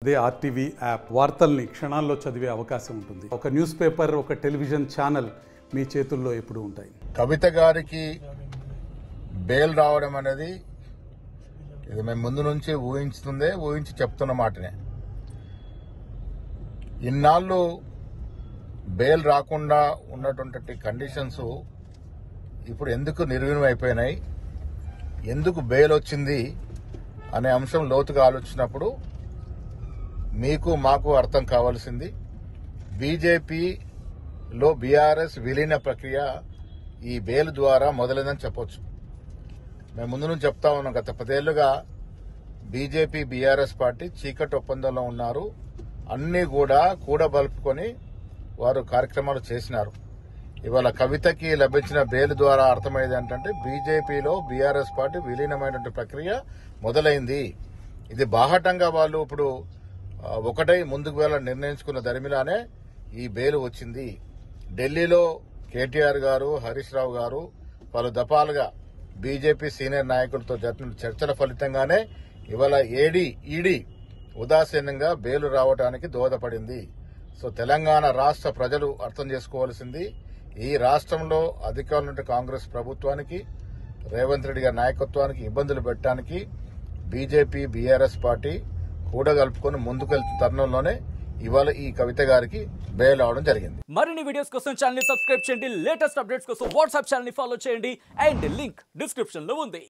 అదే RTV app వార్తల్ని క్షణాల్లో చదివే అవకాశం ఉంటుంది ఒక న్యూస్ పేపర్ ఒక టెలివిజన్ ఛానల్ మీ చేతుల్లో ఎప్పుడూ ఉంటాయి కవిత గారికి బెయిల్ రావడం అనేది ఇది మేము ముందు నుంచి ఊహించుతుందే ఊహించి చెప్తున్న మాటనే ఇన్నాళ్ళు బెయిల్ రాకుండా ఉన్నటువంటి కండిషన్స్ ఇప్పుడు ఎందుకు నిర్వీణం అయిపోయినాయి ఎందుకు బెయిల్ వచ్చింది అనే అంశం లోతుగా ఆలోచించినప్పుడు మీకు మాకు అర్థం కావాల్సింది బీజేపీలో బీఆర్ఎస్ విలీన ప్రక్రియ ఈ బెయిల్ ద్వారా మొదలైందని చెప్పొచ్చు మేము ముందు నుంచి చెప్తా ఉన్నాం గత పదేళ్లుగా బీజేపీ బీఆర్ఎస్ పార్టీ చీకటి ఒప్పందంలో ఉన్నారు అన్ని కూడా కూడబలుపుకొని వారు కార్యక్రమాలు చేసినారు ఇవాళ కవితకి లభించిన బెయిల్ ద్వారా అర్థమయ్యేది ఏంటంటే బీజేపీలో బీఆర్ఎస్ పార్టీ విలీనమైనటువంటి ప్రక్రియ మొదలైంది ఇది బాహటంగా వాళ్ళు ఇప్పుడు ఆ, ఒకటై ముందుకు వెళ్ళ నిర్ణయించుకున్న దరిమిలానే ఈ బెయిల్ వచ్చింది ఢిల్లీలో కేటీఆర్ గారు హరీష్ రావు గారు పలు దఫాలుగా బీజేపీ సీనియర్ నాయకులతో జరిపిన చర్చల ఫలితంగానే ఇవాళ ఏడీ ఈడీ ఉదాసీనంగా బెయిల్ రావడానికి దోహదపడింది సో తెలంగాణ రాష్ట్ర ప్రజలు అర్థం చేసుకోవాల్సింది ఈ రాష్ట్రంలో అధికారులు ఉన్న కాంగ్రెస్ ప్రభుత్వానికి రేవంత్ రెడ్డి గారి నాయకత్వానికి ఇబ్బందులు పెట్టడానికి బీజేపీ బీఆర్ఎస్ పార్టీ కూడగలుపుకొని ముందుకెళ్తున్న తరుణంలోనే ఇవాళ ఈ కవిత గారికి బెయిల్ అవడం జరిగింది మరిన్ని వీడియోస్ కోసం ఛానల్ ని సబ్స్క్రైబ్ చేయండి లేటెస్ట్ అప్డేట్స్ కోసం వాట్సాప్ ఛానల్ ని ఫాలో చేయండి అండ్ లింక్ డిస్క్రిప్షన్ లో ఉంది